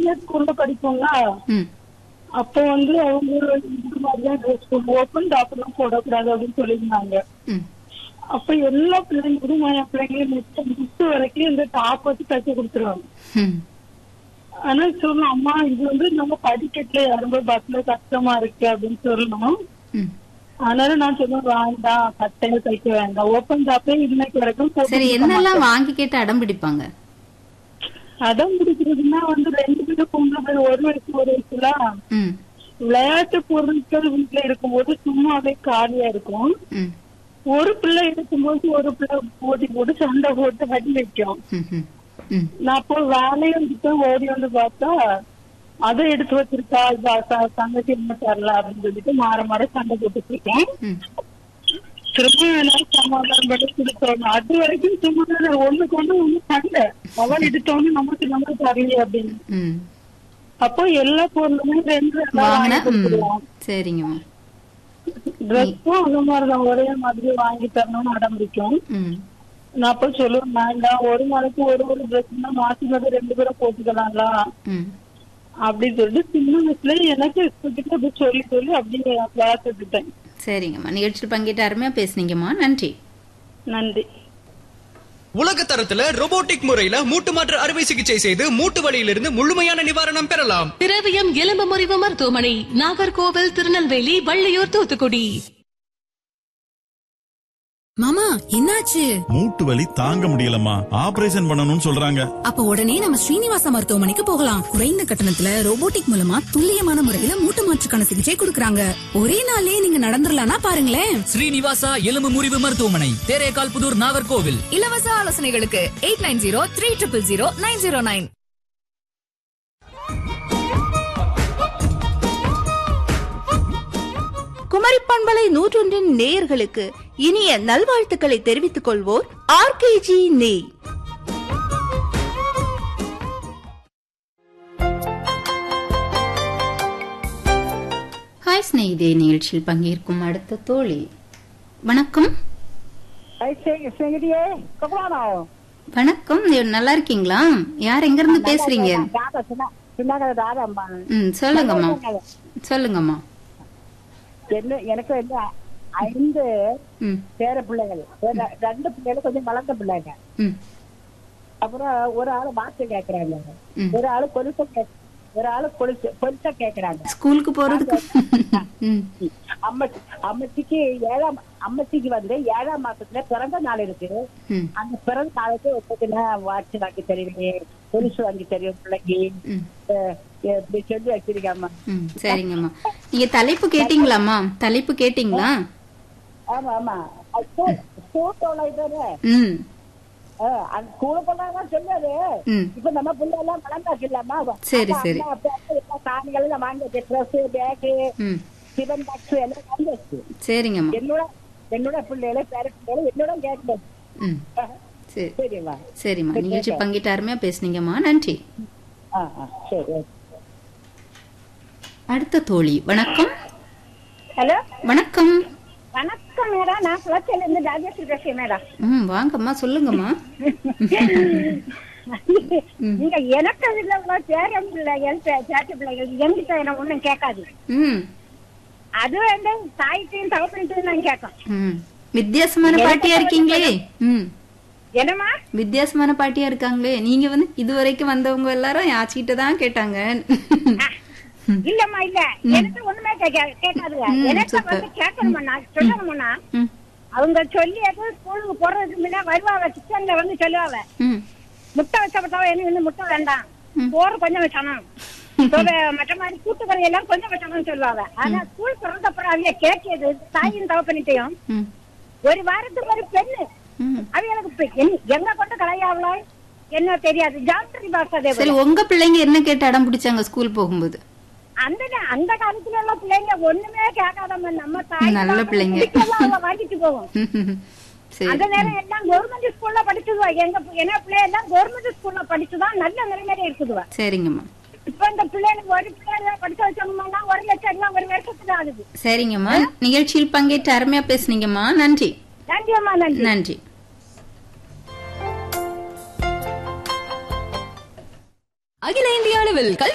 பெரிய ஸ்கூல்ல படிப்போங்களா ம் அப்போ வந்து அவங்க இந்த மாதிரிதான் ட்ரெஸ் ஓப்பன் டாப் எல்லாம் போடக்கூடாது அப்படின்னு சொல்லியிருந்தாங்க ம் அப்ப எல்லா பிள்ளைங்களும் என் பிள்ளைங்களும் மிஸ் வரைக்கும் இந்த டாப் வச்சு தைச்சு கொடுத்துருவாங்க ம் ஆனா சொல்லணும் அம்மா இது வந்து நம்ம படிக்கட்டுல ரொம்ப பஸ்ல கஷ்டமா இருக்கு அப்படின்னு சொல்லணும் ம் அதனால நான் சொன்னேன் வேண்டாம் கட்டையில தைக்க வேண்டாம் ஓப்பன் டாப்பே இன்னைக்கு வரைக்கும் போட்டு சரி கொடுக்க என்னெல்லாம் வாங்கி கேட்டு அடம் பிடிப்பாங்க அடம் பிடிக்கிறதுன்னா வந்து ரெண்டு பேரும் பொம்பளை பிள்ளை ஒரு வயசு ஒரு வயசுல ம் விளையாட்டு பொருட்கள் வீட்டுல இருக்கும்போது சும்மாவே காலியா இருக்கும் ம் ஒரு பிள்ளை இருக்கும்போது ஒரு பிள்ளை போட்டி போட்டு சண்டை போட்டு அடி வைக்கும் ம் ம் ம் நான் அப்போ வேலையை விட்டு ஓடி வந்து பார்த்தா அதை எடுத்து வச்சிருக்கா இதா, த- தங்கச்சி என்ன தரல அப்படின்னு சொல்லிட்டு மாற மாற சண்டை போட்டுட்டு இருக்கேன் ம் திரும்ப எல்லாரும் சமாதானம் பண்ணி கொடுத்தோம் அது வரைக்கும் சும்மா தான் ஒண்ணுக்கு ஒண்ணு ஒண்ணு சண்டை அவன் எடுத்தோன்னு நமக்கு நம்ம தரலையே அப்படின்னு ம் அப்போ எல்லா பொருளுமே ரெண்டு ரெண்டா வாங்கின வாங்கி கொடுத்துருவோம் சரிங்கம்மா ட்ரெஸ்ஸும் அந்த மாதிரிதான் ஒரே மாதிரி வாங்கி தரணும்னு அடம் பிடிக்கும் ம் நான் அப்ப சொல்லுவேன் வேண்டாம் ஒரு நாளைக்கு ஒரு ஒரு ட்ரெஸ் தான் மாத்தி மாத்தி ரெண்டு பேரும் போட்டுக்கலாம்ல ம் அப்படின்னு சொல்லிட்டு சின்ன வயசுல எனக்கு இஷ்டத்துக்கு அப்படி சொல்லி சொல்லி அப்படியே வளர்த்துட்டேன் சரிங்கம்மா நிகழ்ச்சியில் பங்கேற்று அருமையா பேசுனீங்கம்மா நன்றி நன்றி உலக தரத்துல robotic முறையில மூட்டு மாற்று அறுவை சிகிச்சை செய்து மூட்டு வலியிலிருந்து முழுமையான நிவாரணம் பெறலாம் திரவியம் எலும்பு முறிவு மருத்துவமனை நாகர்கோவில் திருநெல்வேலி வள்ளியூர் தூத்துக்குடி மாமா என்னாச்சு மூட்டு வலி தாங்க முடியலம்மா ஆபரேஷன் பண்ணணும்னு சொல்றாங்க அப்ப உடனே நம்ம ஸ்ரீனிவாச மருத்துவமனைக்கு போகலாம் குறைந்த கட்டணத்துல ரோபோட்டிக் மூலமா துல்லியமான முறையில மூட்டு மாற்றுக்கான சிகிச்சை கொடுக்கறாங்க ஒரே நாள்லயே நீங்க நடந்துடலாம்னா பாருங்களேன் ஸ்ரீனிவாசா எலும்பு முறிவு மருத்துவமனை தேரேகால் புதூர் நாகர்கோவில் இலவச ஆலோசனைகளுக்கு eight nine zero three triple zero nine zero nine Kumari பண்பலை நூற்றொன்றின் நேயர்களுக்கு இனிய நல்வாழ்த்துக்களை தெரிவித்துக் கொள்வோர் ஆர்கேஜி நே ஹாய் ஸ்நேகிதே நிகழ்ச்சியில் பங்கேற்கும் அடுத்த தோழி வணக்கம் வணக்கம் நீ நல்லா இருக்கீங்களா யார் எங்க இருந்து பேசுறீங்க ம் சொல்லுங்கம்மா சொல்லுங்கம்மா என்ன எனக்கு வந்து ஐந்து ம் பேர பிள்ளைகள் ரெ- ரெண்டு பிள்ளைகள் கொஞ்சம் வளர்ந்த பிள்ளைங்க ம் அப்புறம் ஒரு ஆளு மாசம் கேக்குறாங்க ம். ஒரு ஆளு கொலுச கே- ஒரு ஆளு கொலுசு கொலுச கேக்குறாங்க ஸ்கூலுக்கு போறதுக்கு ம் அம்மச்சி அம்மச்சிக்கு ஏழாம் அம்மச்சிக்கு வந்து ஏழாம் மாசத்துல பிறந்த நாள் இருக்கு ம் அந்த பிறந்த நாளுக்கு ஒப்பத்தினா வாட்ச் வாங்கி தருவேன் கொலுசு வாங்கி தருவேன் பிள்ளைக்கு ம் அஹ் இப்படி சொல்லி வச்சிருக்காமா ம் சரிங்கம்மா நீங்க தலைப்பு கேட்டீங்களாம்மா தலைப்பு கேட்டீங்களா ஆமா ஆமா அது ஸ்கூல் ஸ்கூல் தொலைதானே ம் அந்த ஸ்கூல் போனாதான் சொல்லாது ம் இப்ப நம்ம பிள்ளை எல்லாம் வளர்ந்தாச்சு இல்லாமா சரி, சரி. சாமிகள் எல்லாம் வாங்கியாச்சு ட்ரெஸ் பேக்கு ம் டிஃபன் பாக்ஸ் எல்லாம் வாங்கியாச்சு சரிங்கம்மா என்னோட என்னோட பிள்ளைகள பேர பிள்ளைகள என்னோட கேட்கல ம் சரி சரிம்மா சரிம்மா நிகழ்ச்சி பங்கிட்டு அருமையா பேசுனீங்கம்மா நன்றி ஆ ஆ சரி அடுத்த தோழி வணக்கம் ஹலோ வணக்கம் வணக்கம் மேடம் நான் குளச்சல இருந்து ராஜேஸ்வரி பேசுறேன் மேடம் ம் வாங்கம்மா சொல்லுங்கம்மா நீங்க எனக்கு இதுல உள்ள பேரம் பிள்ளைகள் பே- சேட்டு பிள்ளைகள் எங்கிட்ட எனக்கு ஒண்ணும் கேட்காது ம் அது வந்து தாய்ட்டையும் தகப்பன்ட்டையும் நான் கேட்கும் ம் வித்தியாசமான பாட்டியா இருக்கீங்களே ம் என்னம்மா வித்தியாசமான பாட்டியா இருக்காங்களே நீங்க வந்து இதுவரைக்கும் வந்தவங்க எல்லாரும் ஆச்சிக்கிட்ட தான் கேட்டாங்க இல்லம்மா இல்ல எனக்கு ஒண்ணுமே கேட்கா- கேட்காதுங்க ம், எனக்கு சூப்பர். வந்து கேட்கணும்னா சொல்லணும்னா ம் அவங்க சொல்லி எதுவும் ஸ்கூலுக்கு போறதுக்கு முன்ன வருவாங்க கிச்சன்ல வந்து சொல்லுவாங்க ம் முட்டை வச்சப்பட்டவ எனக்கு வந்து முட்டை வேண்டாம் சோறு கொஞ்சம் வச்சணும் மற்ற மாதிரி கூட்டுக்கறி எல்லாம் கொஞ்சம் வச்சணும்னு சொல்லுவாங்க ஆனா ஸ்கூல் பிறந்த அப்புறம் அவங்க கேட்கியது தாயும் தவப்பனிட்டையும் ம் ஒரு வாரத்துக்கு ஒரு பெண்ணு ம் அவங்களுக்கு இப்ப எங்க- எங்க கொண்டு கலையாவளோ என்ன தெரியாது ஜாமெட்ரி பாக்ஸ் அதே சரி போல உங்க பிள்ளைங்க என்ன கேட்டு அடம் பிடிச்சாங்க ஸ்கூல் போகும்போது அந்த நே- அந்த காலத்துல உள்ள பிள்ளைங்க ஒண்ணுமே கேட்காதம்ம நம்ம தாய் நல்ல தகப்பன் பிள்ளைங்க. பிடிச்சதெல்லாம் அவங்க வாங்கிட்டு போவோம் சரி அந்த நேரம் எல்லாம் கவர்மெண்ட் ஸ்கூல்ல படிச்சதுவா எங்க பி- என்ன பிள்ளை எல்லாம் கவர்மெண்ட் ஸ்கூல்ல படிச்சுதான் நல்ல நிலைமையில இருக்குதுவா சரிங்கம்மா இப்ப இந்த பிள்ளைங்களுக்கு ஒரு பிள்ளைங்க படிச்ச வச்சோம்னா ஒரு லட்சம் எல்லாம் ஒரு வருஷத்துக்கு ஆகுது சரிங்கம்மா நிகழ்ச்சியில் பங்கேற்று அருமையா பேசுனீங்கம்மா நன்றி நன்றி அம்மா நன்றி நன்றி அகில இந்திய அளவில் கல்வி